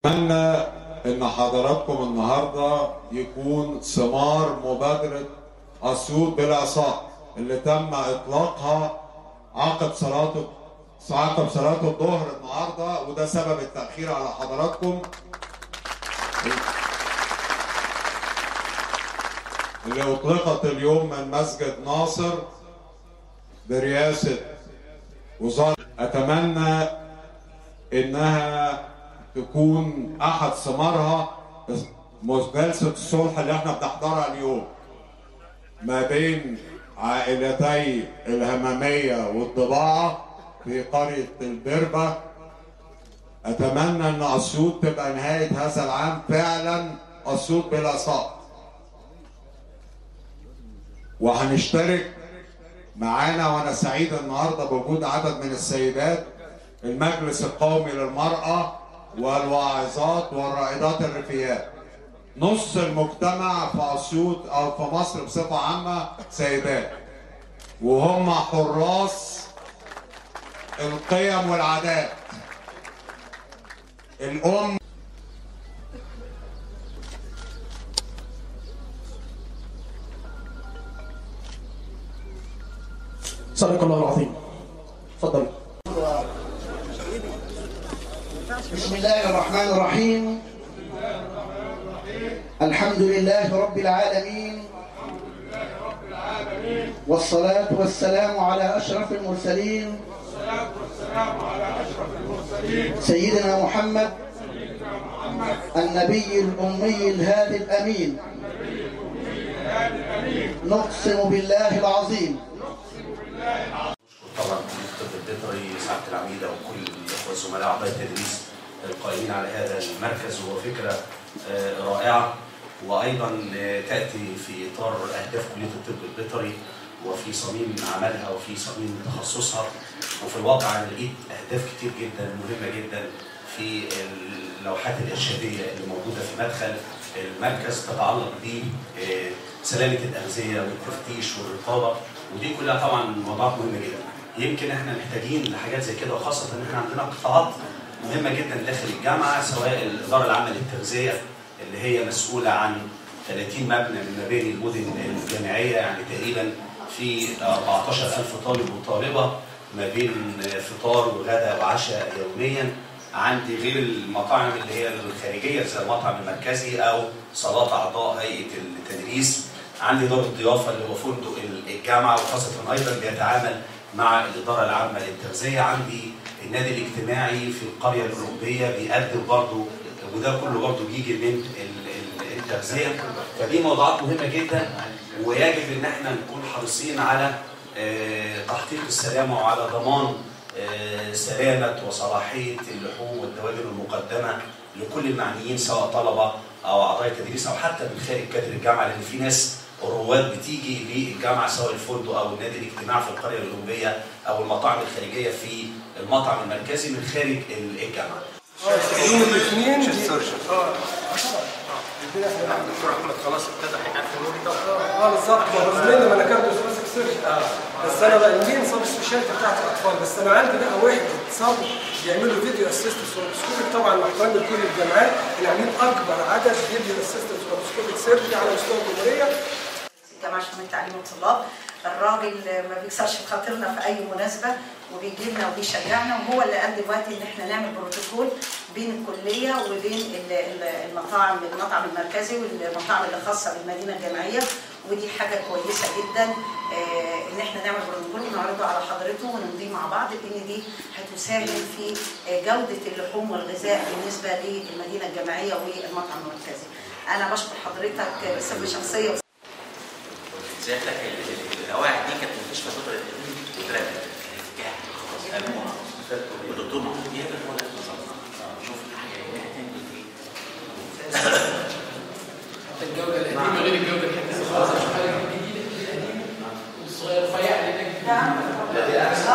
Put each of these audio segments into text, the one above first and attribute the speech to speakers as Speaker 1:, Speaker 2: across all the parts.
Speaker 1: أتمنى إن حضراتكم النهارده يكون ثمار مبادرة أسيوط بالعصا اللي تم إطلاقها عقب صلاة عقب صلاة الظهر النهارده وده سبب التأخير على حضراتكم اللي أطلقت اليوم من مسجد ناصر برئاسة وزارة أتمنى إنها تكون أحد ثمارها جلسة الصلح اللي احنا بنحضرها اليوم ما بين عائلتي الهمامية والضباعة في قرية البربة أتمنى إن أسيوط تبقى نهاية هذا العام فعلا أسيوط بلا سقط وهنشترك معانا وانا سعيد النهارده بوجود عدد من السيدات المجلس القومي للمراه والواعظات والرائدات الريفيات نص المجتمع في اسيوط او في مصر بصفه عامه سيدات وهم حراس القيم والعادات الام
Speaker 2: صدق الله العظيم تفضل
Speaker 3: بسم الله الرحمن الرحيم الحمد لله رب العالمين والصلاة والسلام على أشرف المرسلين سيدنا محمد النبي الأمي الهادي الأمين نقسم بالله العظيم
Speaker 4: طبعا الطب البيطري سعاده العميده وكل الاخوه الزملاء اعضاء التدريس القائمين على هذا المركز وهو فكره آه، رائعه وايضا آه، تاتي في اطار اهداف كليه الطب البيطري وفي صميم عملها وفي صميم تخصصها وفي الواقع انا لقيت اهداف كتير جدا مهمه جدا في اللوحات الارشاديه اللي موجوده في مدخل المركز تتعلق بسلامه الاغذيه والتفتيش والرقابه ودي كلها طبعا موضوعات مهمه جدا يمكن احنا محتاجين لحاجات زي كده وخاصه ان احنا عندنا قطاعات مهمه جدا داخل الجامعه سواء الاداره العامه للتغذيه اللي هي مسؤوله عن 30 مبنى من مباني المدن الجامعيه يعني تقريبا في 14000 طالب وطالبه ما بين فطار وغداء وعشاء يوميا عندي غير المطاعم اللي هي الخارجيه زي المطعم المركزي او صالات اعضاء هيئه التدريس عندي دار الضيافه اللي هو فندق الجامعه وخاصه ايضا بيتعامل مع الاداره العامه للتغذيه عندي النادي الاجتماعي في القريه الاوروبيه بيقدم برضه وده كله برضه بيجي من ال- ال- التغذيه فدي موضوعات مهمه جدا ويجب ان احنا نكون حريصين على آه، تحقيق السلامه وعلى ضمان آه، سلامه وصلاحيه اللحوم والدواجن المقدمه لكل المعنيين سواء طلبه او اعضاء تدريس او حتى من خارج كادر الجامعه لان في ناس رواد بتيجي للجامعه سواء الفندق او النادي الاجتماع في القريه الاولمبيه او المطاعم الخارجيه في المطعم المركزي من خارج الجامعه.
Speaker 2: يوم الاثنين دي-
Speaker 5: الدكتور احمد خلاص ابتدى حكايه النوري ده
Speaker 2: اه بالظبط ما هو زميلنا ما انا كارديو ثوراسيك سيرجن بس انا بقى المين صاب سبيشاليتي بتاعت الاطفال بس انا عندي بقى واحد صاب بيعملوا فيديو اسيست ثوراسيك طبعا مع احترامي لكل الجامعات اللي عاملين اكبر عدد فيديو اسيست ثوراسيك سيرجري على مستوى الجمهوريه
Speaker 6: الجامعه شؤون التعليم والطلاب الراجل ما بيكسرش في خاطرنا في اي مناسبه وبيجي لنا وبيشجعنا وهو اللي قال دلوقتي ان احنا نعمل بروتوكول بين الكليه وبين ال- ال- المطاعم المطعم المركزي والمطاعم اللي خاصه بالمدينه الجامعيه ودي حاجه كويسه جدا آه، ان احنا نعمل بروتوكول ونعرضه على حضرته ونمضيه مع بعض لان دي هتساهم في آه، جوده اللحوم والغذاء بالنسبه للمدينه الجامعيه والمطعم المركزي. انا بشكر حضرتك بصفه شخصيه
Speaker 5: سيادتك ال- ال- القواعد دي كانت مستشفى فتره التدريب واترمت خلاص قالوها والدكتور محمود دياب هو اللي نظمها شوف الحاجه اللي هتعمل ايه
Speaker 7: الجودة القديمة غير الجودة الحديثة خلاص مش حاجة جديدة القديم والصغير رفيع لأنك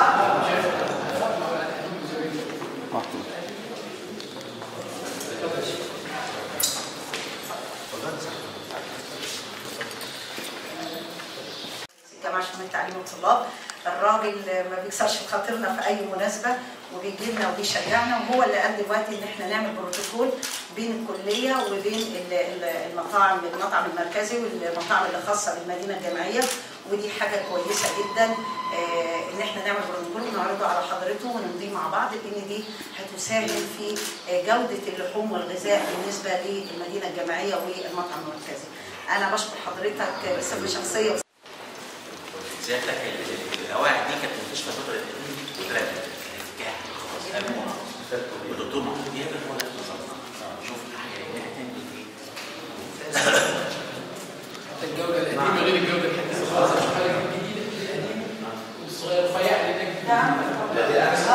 Speaker 6: الجامعه شؤون التعليم والطلاب الراجل ما بيكسرش في خاطرنا في اي مناسبه وبيجي لنا وبيشجعنا وهو اللي قال دلوقتي ان احنا نعمل بروتوكول بين الكليه وبين ال- ال- المطاعم المطعم المركزي والمطاعم اللي خاصه بالمدينه الجامعيه ودي حاجه كويسه جدا آه، ان احنا نعمل بروتوكول ونعرضه على حضرته ونمضيه مع بعض لان دي هتساهم في آه، جوده اللحوم والغذاء بالنسبه للمدينه الجامعيه والمطعم المركزي. انا بشكر حضرتك بصفه شخصيه
Speaker 5: سيادتك ال- ال- القواعد دي كانت منتشره فتره القديم واترمت الاتجاه خلاص ارموها والدكتور محمود يابر هو اللي نظمنا شوف الحاجه اللي هتعمل ايه
Speaker 7: الجوده القديمه غير الجوده الحديثه خالص عشان حاجه جديده القديم والصغير رفيع اللي هناك جديد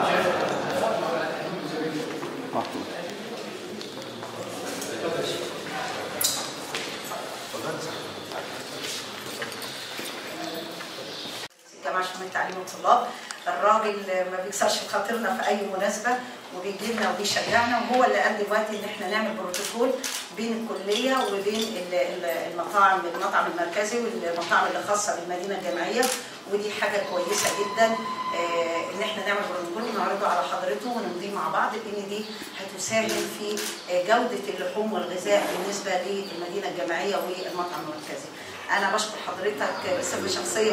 Speaker 6: جماعة شؤون التعليم والطلاب الراجل ما بيكسرش في خاطرنا في اي مناسبه وبيجي لنا وبيشجعنا وهو اللي قال دلوقتي ان احنا نعمل بروتوكول بين الكليه وبين ال- ال- المطاعم المطعم المركزي والمطاعم اللي خاصه بالمدينه الجامعيه ودي حاجه كويسه جدا آه، ان احنا نعمل بروتوكول ونعرضه على حضرته ونمضيه مع بعض لان دي هتساهم في آه، جوده اللحوم والغذاء بالنسبه للمدينه الجامعيه والمطعم المركزي. انا بشكر حضرتك بصفه شخصيه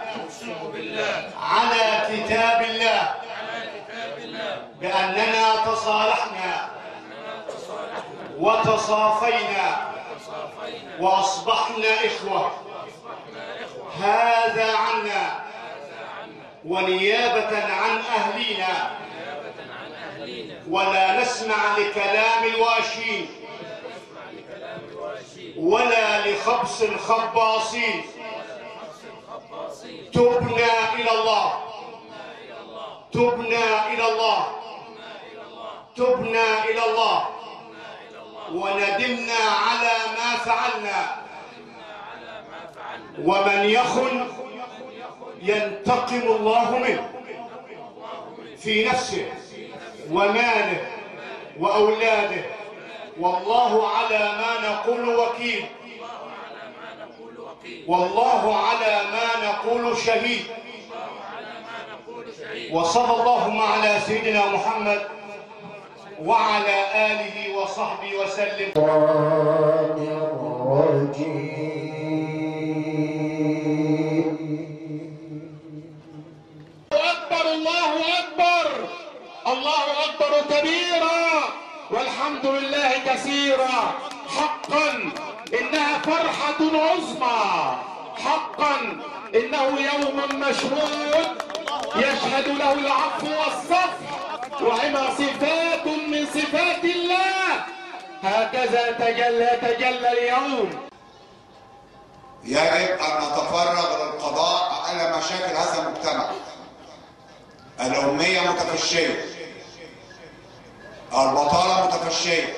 Speaker 8: على كتاب الله بأننا تصالحنا وتصافينا وأصبحنا إخوة هذا عنا ونيابة عن أهلينا ولا نسمع لكلام الواشين ولا لخبص الخباصين تبنا إلى الله تبنا إلى الله تبنا إلى الله وندمنا على ما فعلنا ومن يخن ينتقم الله منه في نفسه وماله وأولاده والله على ما نقول وكيل والله على ما نقول شهيد وصلى اللهم على سيدنا محمد وعلى آله وصحبه وسلم
Speaker 9: أكبر الله أكبر الله أكبر كبيرا والحمد لله كثيرا حقا إنها فرحة عظمى حقا إنه يوم مشهود يشهد له العفو والصفح وهما صفات من صفات الله هكذا تجلى تجلى اليوم
Speaker 1: يجب أن نتفرغ للقضاء على مشاكل هذا المجتمع الأمية متفشية البطالة متفشية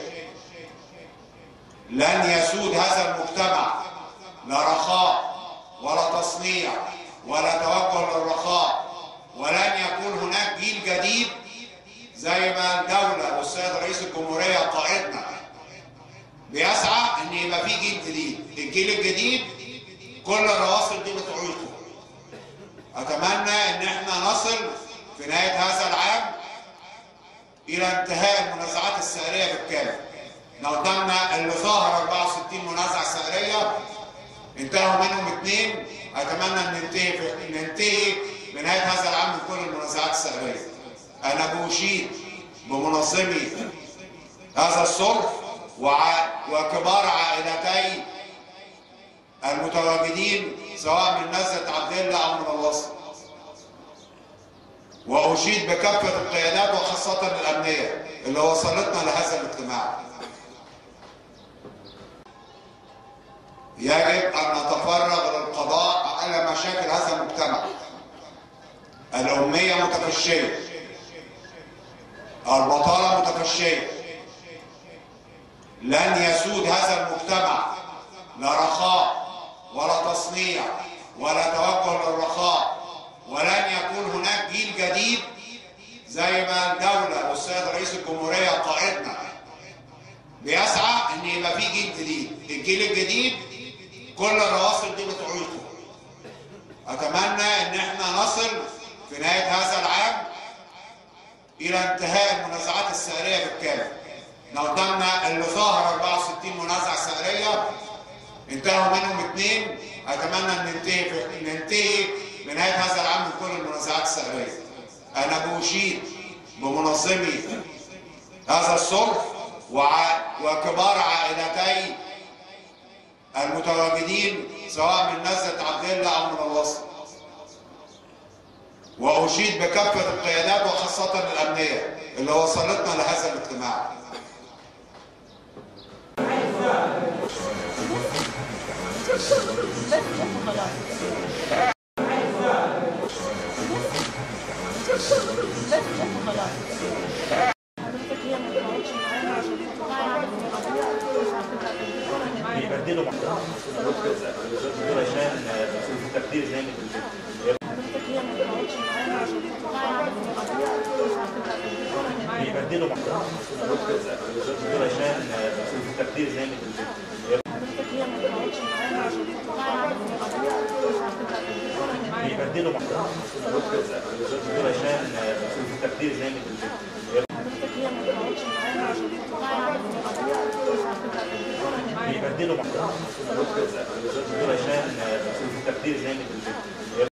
Speaker 1: لن يسود هذا المجتمع لا رخاء ولا تصنيع ولا توجه للرخاء ولن يكون هناك جيل جديد زي ما الدولة والسيد رئيس الجمهورية قائدنا بيسعى ان يبقى في جيل جديد الجيل الجديد كل الرواسل دي بتعيقه اتمنى ان احنا نصل في نهاية هذا العام الى انتهاء المنازعات السعرية بالكامل احنا قدامنا اللي ظاهر 64 منازعة سعرية انتهوا منهم اثنين اتمنى ان ننتهي في ننتهي بنهاية هذا العام من كل المنازعات السعرية انا بوشيد بمنظمي هذا الصلح وع... وكبار عائلتي المتواجدين سواء من نزلة عبد الله او من الوسط واشيد بكافه القيادات وخاصه الامنيه اللي وصلتنا لهذا الاجتماع يجب ان نتفرغ للقضاء على مشاكل هذا المجتمع الاميه متفشيه البطاله متفشيه لن يسود هذا المجتمع لا رخاء ولا تصنيع ولا توجه للرخاء ولن يكون هناك جيل جديد زي ما الدولة والسيد رئيس الجمهورية قائدنا بيسعى ان يبقى في جيل جديد الجيل الجديد كل الرواسل دي بتعيقه اتمنى ان احنا نصل في نهاية هذا العام الى انتهاء المنازعات السعرية بالكامل
Speaker 10: احنا قدامنا اللي ظاهر 64 منازعه سعريه انتهوا منهم اثنين اتمنى ان ننتهي في ننتهي بنهايه هذا العام من كل المنازعات السعريه انا بوشيد بمنظمي هذا الصلح وع... وكبار عائلتي المتواجدين سواء من نزلة عبد الله او من الوسط واشيد بكافه القيادات وخاصه الامنيه اللي وصلتنا لهذا الاجتماع
Speaker 11: بيبدلوا محتوى دول عشان تقدير جامد بيبدلوا محتوى دول عشان تقدير جامد بيبدلوا محتوى دول عشان تقدير جامد بيبدلوا محتوى دول عشان تقدير جامد